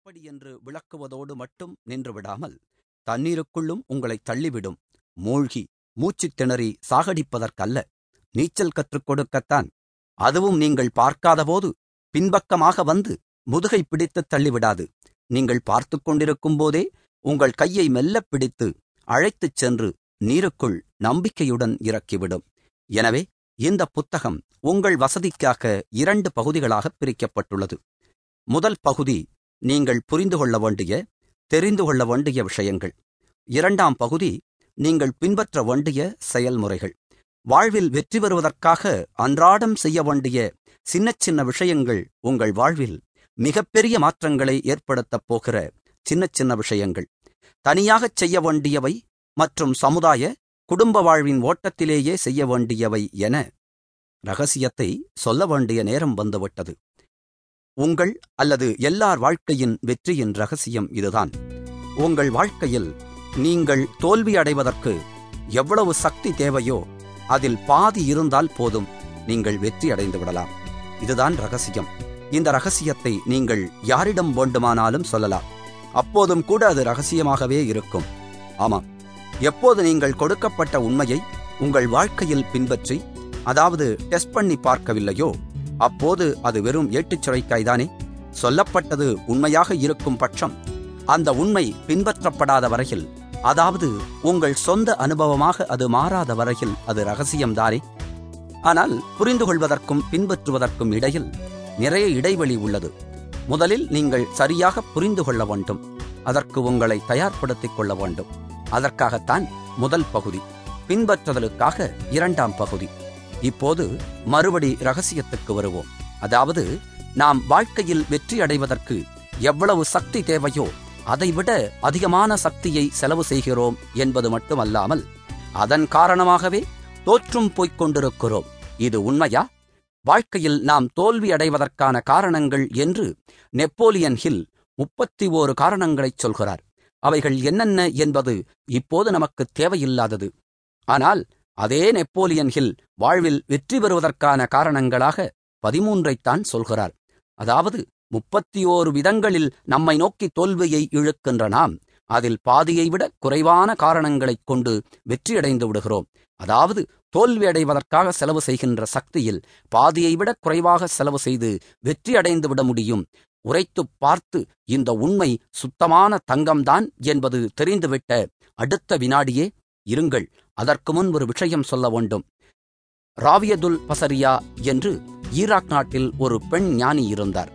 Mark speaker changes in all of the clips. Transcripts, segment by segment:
Speaker 1: எப்படி என்று விளக்குவதோடு மட்டும் நின்று விடாமல் தண்ணீருக்குள்ளும் உங்களை தள்ளிவிடும் மூழ்கி மூச்சுத் திணறி சாகடிப்பதற்கல்ல நீச்சல் கற்றுக் கொடுக்கத்தான் அதுவும் நீங்கள் பார்க்காதபோது பின்பக்கமாக வந்து முதுகை பிடித்துத் தள்ளிவிடாது நீங்கள் பார்த்துக் கொண்டிருக்கும் போதே உங்கள் கையை மெல்லப் பிடித்து அழைத்துச் சென்று நீருக்குள் நம்பிக்கையுடன் இறக்கிவிடும் எனவே இந்த புத்தகம் உங்கள் வசதிக்காக இரண்டு பகுதிகளாக பிரிக்கப்பட்டுள்ளது முதல் பகுதி நீங்கள் புரிந்து கொள்ள வேண்டிய தெரிந்து கொள்ள வேண்டிய விஷயங்கள் இரண்டாம் பகுதி நீங்கள் பின்பற்ற வேண்டிய செயல்முறைகள் வாழ்வில் வெற்றி பெறுவதற்காக அன்றாடம் செய்ய வேண்டிய சின்ன சின்ன விஷயங்கள் உங்கள் வாழ்வில் மிகப்பெரிய மாற்றங்களை ஏற்படுத்தப் போகிற சின்ன சின்ன விஷயங்கள் தனியாகச் செய்ய வேண்டியவை மற்றும் சமுதாய குடும்ப வாழ்வின் ஓட்டத்திலேயே செய்ய வேண்டியவை என ரகசியத்தை சொல்ல வேண்டிய நேரம் வந்துவிட்டது உங்கள் அல்லது எல்லார் வாழ்க்கையின் வெற்றியின் ரகசியம் இதுதான் உங்கள் வாழ்க்கையில் நீங்கள் தோல்வி அடைவதற்கு எவ்வளவு சக்தி தேவையோ அதில் பாதி இருந்தால் போதும் நீங்கள் வெற்றி அடைந்து விடலாம் இதுதான் ரகசியம் இந்த ரகசியத்தை நீங்கள் யாரிடம் வேண்டுமானாலும் சொல்லலாம் அப்போதும் கூட அது ரகசியமாகவே இருக்கும் ஆமாம் எப்போது நீங்கள் கொடுக்கப்பட்ட உண்மையை உங்கள் வாழ்க்கையில் பின்பற்றி அதாவது டெஸ்ட் பண்ணி பார்க்கவில்லையோ அப்போது அது வெறும் ஏட்டுச் சுரைக்காய்தானே சொல்லப்பட்டது உண்மையாக இருக்கும் பட்சம் அந்த உண்மை பின்பற்றப்படாத வரையில் அதாவது உங்கள் சொந்த அனுபவமாக அது மாறாத வரையில் அது ரகசியம்தானே ஆனால் புரிந்து கொள்வதற்கும் பின்பற்றுவதற்கும் இடையில் நிறைய இடைவெளி உள்ளது முதலில் நீங்கள் சரியாக புரிந்து கொள்ள வேண்டும் அதற்கு உங்களை தயார்படுத்திக் கொள்ள வேண்டும் அதற்காகத்தான் முதல் பகுதி பின்பற்றுதலுக்காக இரண்டாம் பகுதி இப்போது மறுபடி ரகசியத்துக்கு வருவோம் அதாவது நாம் வாழ்க்கையில் வெற்றி அடைவதற்கு எவ்வளவு சக்தி தேவையோ அதைவிட அதிகமான சக்தியை செலவு செய்கிறோம் என்பது மட்டுமல்லாமல் அதன் காரணமாகவே தோற்றும் போய்க் கொண்டிருக்கிறோம் இது உண்மையா வாழ்க்கையில் நாம் தோல்வி அடைவதற்கான காரணங்கள் என்று நெப்போலியன் ஹில் முப்பத்தி ஓரு காரணங்களைச் சொல்கிறார் அவைகள் என்னென்ன என்பது இப்போது நமக்கு தேவையில்லாதது ஆனால் அதே நெப்போலியன் ஹில் வாழ்வில் வெற்றி பெறுவதற்கான காரணங்களாக பதிமூன்றைத்தான் சொல்கிறார் அதாவது முப்பத்தி ஓரு விதங்களில் நம்மை நோக்கி தோல்வியை இழுக்கின்ற நாம் அதில் பாதியை விட குறைவான காரணங்களைக் கொண்டு வெற்றியடைந்து விடுகிறோம் அதாவது தோல்வி அடைவதற்காக செலவு செய்கின்ற சக்தியில் பாதியை விட குறைவாக செலவு செய்து வெற்றி அடைந்து விட முடியும் உரைத்துப் பார்த்து இந்த உண்மை சுத்தமான தங்கம்தான் என்பது தெரிந்துவிட்ட அடுத்த வினாடியே இருங்கள் அதற்கு முன் ஒரு விஷயம் சொல்ல வேண்டும் ராவியதுல் பசரியா என்று ஈராக் நாட்டில் ஒரு பெண் ஞானி இருந்தார்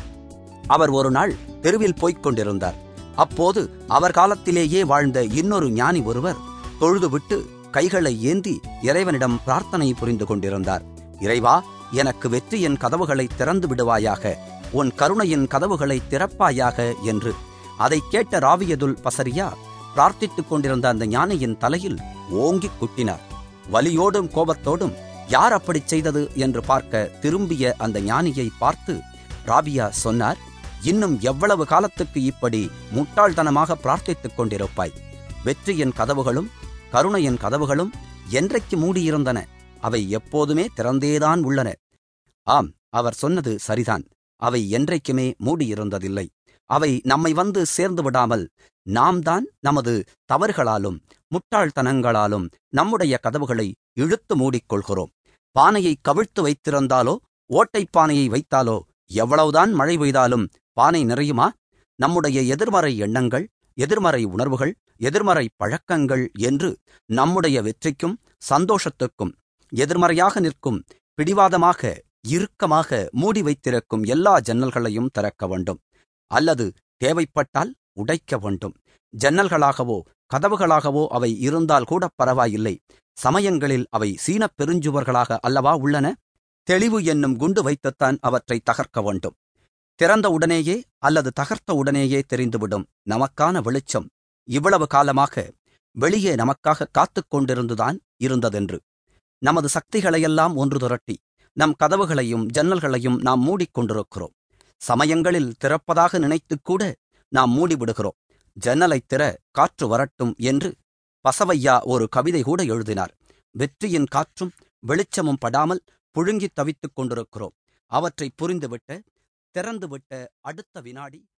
Speaker 1: அவர் ஒரு நாள் தெருவில் போய்க் கொண்டிருந்தார் அப்போது அவர் காலத்திலேயே வாழ்ந்த இன்னொரு ஞானி ஒருவர் தொழுதுவிட்டு கைகளை ஏந்தி இறைவனிடம் பிரார்த்தனை புரிந்து கொண்டிருந்தார் இறைவா எனக்கு வெற்றியின் கதவுகளை திறந்து விடுவாயாக உன் கருணையின் கதவுகளை திறப்பாயாக என்று அதை கேட்ட ராவியதுல் பசரியா பிரார்த்தித்துக் கொண்டிருந்த அந்த ஞானியின் தலையில் ஓங்கிக் குட்டினார் வலியோடும் கோபத்தோடும் யார் அப்படிச் செய்தது என்று பார்க்க திரும்பிய அந்த ஞானியை பார்த்து ராபியா சொன்னார் இன்னும் எவ்வளவு காலத்துக்கு இப்படி முட்டாள்தனமாக பிரார்த்தித்துக் கொண்டிருப்பாய் வெற்றியின் கதவுகளும் கருணையின் கதவுகளும் என்றைக்கு மூடியிருந்தன அவை எப்போதுமே திறந்தேதான் உள்ளன ஆம் அவர் சொன்னது சரிதான் அவை என்றைக்குமே மூடியிருந்ததில்லை அவை நம்மை வந்து சேர்ந்து விடாமல் நாம் தான் நமது தவறுகளாலும் முட்டாள்தனங்களாலும் நம்முடைய கதவுகளை இழுத்து மூடிக்கொள்கிறோம் பானையை கவிழ்த்து வைத்திருந்தாலோ ஓட்டைப் பானையை வைத்தாலோ எவ்வளவுதான் மழை பெய்தாலும் பானை நிறையுமா நம்முடைய எதிர்மறை எண்ணங்கள் எதிர்மறை உணர்வுகள் எதிர்மறை பழக்கங்கள் என்று நம்முடைய வெற்றிக்கும் சந்தோஷத்துக்கும் எதிர்மறையாக நிற்கும் பிடிவாதமாக இறுக்கமாக மூடி வைத்திருக்கும் எல்லா ஜன்னல்களையும் திறக்க வேண்டும் அல்லது தேவைப்பட்டால் உடைக்க வேண்டும் ஜன்னல்களாகவோ கதவுகளாகவோ அவை இருந்தால் கூட பரவாயில்லை சமயங்களில் அவை சீனப் பெருஞ்சுவர்களாக அல்லவா உள்ளன தெளிவு என்னும் குண்டு வைத்துத்தான் அவற்றை தகர்க்க வேண்டும் திறந்த உடனேயே அல்லது தகர்த்த உடனேயே தெரிந்துவிடும் நமக்கான வெளிச்சம் இவ்வளவு காலமாக வெளியே நமக்காக காத்துக் கொண்டிருந்துதான் இருந்ததென்று நமது சக்திகளையெல்லாம் ஒன்று திரட்டி நம் கதவுகளையும் ஜன்னல்களையும் நாம் மூடிக்கொண்டிருக்கிறோம் சமயங்களில் திறப்பதாக நினைத்துக் கூட நாம் மூடிவிடுகிறோம் ஜன்னலைத் திற காற்று வரட்டும் என்று பசவையா ஒரு கவிதை கூட எழுதினார் வெற்றியின் காற்றும் வெளிச்சமும் படாமல் புழுங்கித் தவித்துக் கொண்டிருக்கிறோம் அவற்றை புரிந்துவிட்ட திறந்துவிட்ட அடுத்த வினாடி